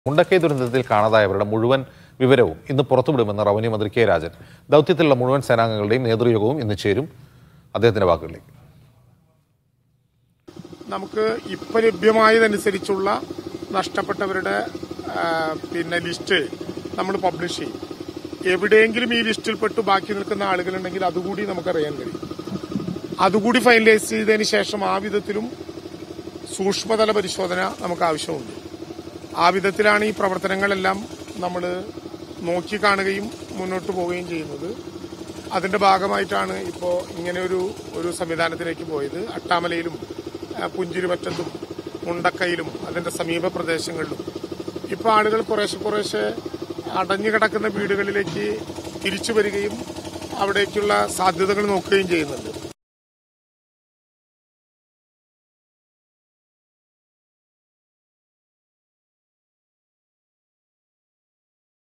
മുണ്ടക്കൈ ദുരന്തത്തിൽ കാണാതായവരുടെ മുഴുവൻ വിവരവും ഇന്ന് പുറത്തുവിടുമെന്ന് റവന്യൂ മന്ത്രി കെ രാജൻ ദൗത്യത്തിലുള്ള മുഴുവൻ സേനാംഗങ്ങളുടെയും നേതൃയോഗവും ഇന്ന് ചേരും അദ്ദേഹത്തിന്റെ വാക്കുകളിലേക്ക് നമുക്ക് ഇപ്പൊ ലഭ്യമായതനുസരിച്ചുള്ള നഷ്ടപ്പെട്ടവരുടെ ആ, പിന്നെ ലിസ്റ്റ് നമ്മൾ പബ്ലിഷ് ചെയ്യും എവിടെയെങ്കിലും ഈ ലിസ്റ്റിൽപ്പെട്ട് ബാക്കി നിൽക്കുന്ന ആളുകളുണ്ടെങ്കിൽ അതുകൂടി നമുക്കറിയാൻ കഴിയും അതുകൂടി ഫൈനലൈസ് ചെയ്തതിന് ശേഷം ആ വിധത്തിലും സൂക്ഷ്മതല പരിശോധന നമുക്ക് ആവശ്യമുണ്ട് ആ വിധത്തിലാണ് ഈ പ്രവർത്തനങ്ങളെല്ലാം നമ്മൾ നോക്കിക്കാണുകയും മുന്നോട്ട് പോവുകയും ചെയ്യുന്നത് അതിന്റെ ഭാഗമായിട്ടാണ് ഇപ്പോൾ ഇങ്ങനെ ഒരു ഒരു സംവിധാനത്തിലേക്ക് പോയത് അട്ടാമലയിലും ആ, പുഞ്ചിരിമറ്റത്തും മുണ്ടക്കയിലും അതിന്റെ സമീപ പ്രദേശങ്ങളിലും ഇപ്പോൾ ആളുകൾ കുറേശ്ശെ കുറേശ്ശെ അടഞ്ഞു കിടക്കുന്ന വീടുകളിലേക്ക് തിരിച്ചു വരികയും അവിടേക്കുള്ള സാധ്യതകൾ നോക്കുകയും ചെയ്യുന്നുണ്ട്